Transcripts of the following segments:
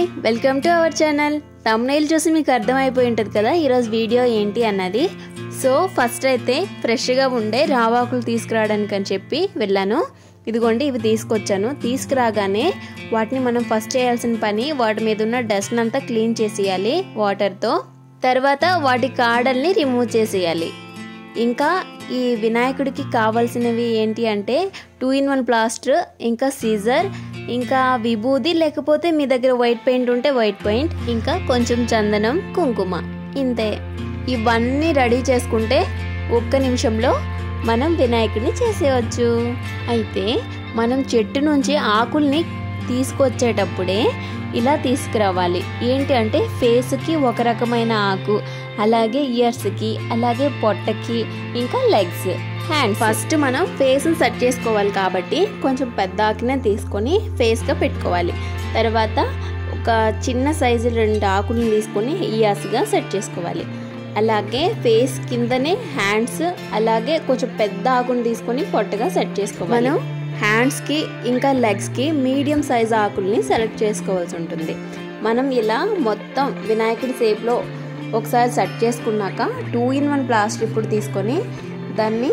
welcome to our channel thumbnail చూసి మీకు అర్థమైపోయి ఉంటుంది కదా ఈరోజు వీడియో ఏంటి అన్నది సో ఫస్ట్ అయితే ఫ్రెష్గా ఉండే రావాకులు తీసుకురావడానికి అని చెప్పి వెళ్ళాను ఇదిగోండి ఇవి తీసుకొచ్చాను తీసుకురాగానే వాటిని మనం ఫస్ట్ చేయాల్సిన పని వాటి మీద ఉన్న డస్ట్ అంతా క్లీన్ చేసేయాలి వాటర్తో తర్వాత వాటి కాడల్ని రిమూవ్ చేసేయాలి ఇంకా ఈ వినాయకుడికి కావాల్సినవి ఏంటి అంటే టూ ఇన్ వన్ ప్లాస్టర్ ఇంకా సీజర్ ఇంకా విభూది లేకపోతే మీ దగ్గర వైట్ పెయింట్ ఉంటే వైట్ పెయింట్ ఇంకా కొంచెం చందనం కుంకుమ ఇంతే ఇవన్నీ రెడీ చేసుకుంటే ఒక్క నిమిషంలో మనం వినాయకుడిని చేసేయచ్చు అయితే మనం చెట్టు నుంచి ఆకుల్ని తీసుకొచ్చేటప్పుడే ఇలా తీసుకురావాలి ఏంటి అంటే ఫేస్కి ఒక రకమైన ఆకు అలాగే ఇయర్స్కి అలాగే పొట్టకి ఇంకా లెగ్స్ హ్యాండ్ ఫస్ట్ మనం ఫేస్ని సెట్ చేసుకోవాలి కాబట్టి కొంచెం పెద్ద ఆకునే తీసుకొని ఫేస్గా పెట్టుకోవాలి తర్వాత ఒక చిన్న సైజు రెండు ఆకులను తీసుకొని ఇయర్స్గా సెట్ చేసుకోవాలి అలాగే ఫేస్ కిందనే హ్యాండ్స్ అలాగే కొంచెం పెద్ద ఆకుని తీసుకొని పొట్టగా సెట్ చేసుకోవాలి మనం హ్యాండ్స్కి ఇంకా లెగ్స్కి మీడియం సైజ్ ఆకుల్ని సెలెక్ట్ చేసుకోవాల్సి ఉంటుంది మనం ఇలా మొత్తం వినాయకుడి షేప్లో ఒకసారి సెట్ చేసుకున్నాక టూ ఇన్ వన్ ప్లాస్టర్ ఇప్పుడు తీసుకొని దాన్ని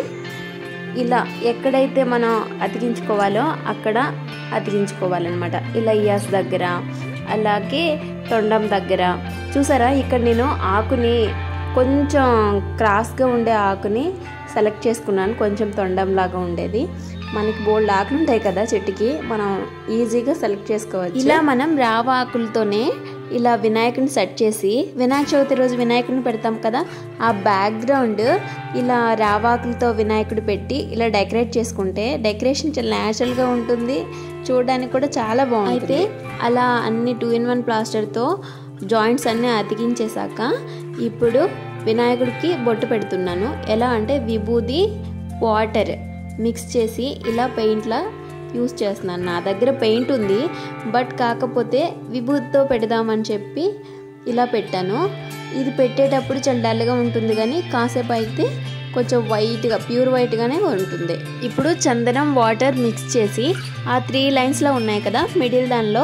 ఇలా ఎక్కడైతే మనం అతికించుకోవాలో అక్కడ అతికించుకోవాలన్నమాట ఇలా ఇయాస్ దగ్గర అలాగే తొండం దగ్గర చూసారా ఇక్కడ నేను ఆకుని కొంచెం క్రాస్గా ఉండే ఆకుని సెలెక్ట్ చేసుకున్నాను కొంచెం తొండంలాగా ఉండేది మనకి బోల్డ్ ఆకులు ఉంటాయి కదా చెట్టుకి మనం ఈజీగా సెలెక్ట్ చేసుకోవచ్చు ఇలా మనం రావ ఆకులతోనే ఇలా వినాయకుని సెట్ చేసి వినాయక చవితి రోజు వినాయకుడిని పెడతాం కదా ఆ బ్యాక్గ్రౌండ్ ఇలా రావాకులతో వినాయకుడు పెట్టి ఇలా డెకరేట్ చేసుకుంటే డెకరేషన్ చాలా న్యాచురల్గా ఉంటుంది చూడడానికి కూడా చాలా బాగుంటుంది అయితే అలా అన్ని టూ ఇన్ వన్ ప్లాస్టర్తో జాయింట్స్ అన్నీ అతికించేశాక ఇప్పుడు వినాయకుడికి బొట్టు పెడుతున్నాను ఎలా అంటే విభూది వాటర్ మిక్స్ చేసి ఇలా పెయింట్లా యూస్ చేస్తున్నాను నా దగ్గర పెయింట్ ఉంది బట్ కాకపోతే విభూతితో పెడదామని చెప్పి ఇలా పెట్టాను ఇది పెట్టేటప్పుడు చాలా డల్గా ఉంటుంది కానీ కాసేపు అయితే కొంచెం వైట్గా ప్యూర్ వైట్గానే ఉంటుంది ఇప్పుడు చందనం వాటర్ మిక్స్ చేసి ఆ త్రీ లైన్స్లో ఉన్నాయి కదా మిడిల్ దానిలో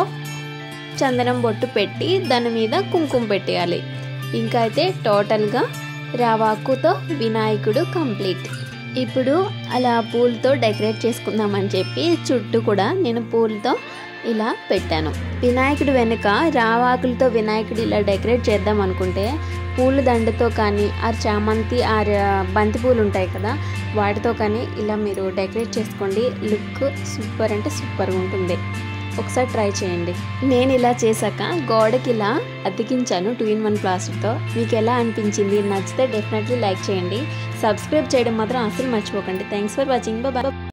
చందనం బొట్టు పెట్టి దాని మీద కుంకుమ పెట్టేయాలి ఇంకా అయితే టోటల్గా రావాకుతో వినాయకుడు కంప్లీట్ ఇప్పుడు అలా పూలతో డెకరేట్ చేసుకుందామని చెప్పి చుట్టూ కూడా నేను పూలతో ఇలా పెట్టాను వినాయకుడు వెనుక రావాకులతో వినాయకుడు ఇలా డెకరేట్ చేద్దాం అనుకుంటే పూల దండతో కానీ ఆ చామంతి ఆ బంతి పూలు ఉంటాయి కదా వాటితో కానీ ఇలా మీరు డెకరేట్ చేసుకోండి లుక్ సూపర్ అంటే సూపర్గా ఉంటుంది ఒకసారి ట్రై చేయండి నేను ఇలా చేశాక గోడకి ఇలా అతికించాను టూ ఇన్ వన్ ప్లాస్టర్తో మీకు ఎలా అనిపించింది నచ్చితే డెఫినెట్లీ లైక్ చేయండి సబ్స్క్రైబ్ చేయడం మాత్రం అసలు మర్చిపోకండి థ్యాంక్స్ ఫర్ వాచింగ్ బాయ్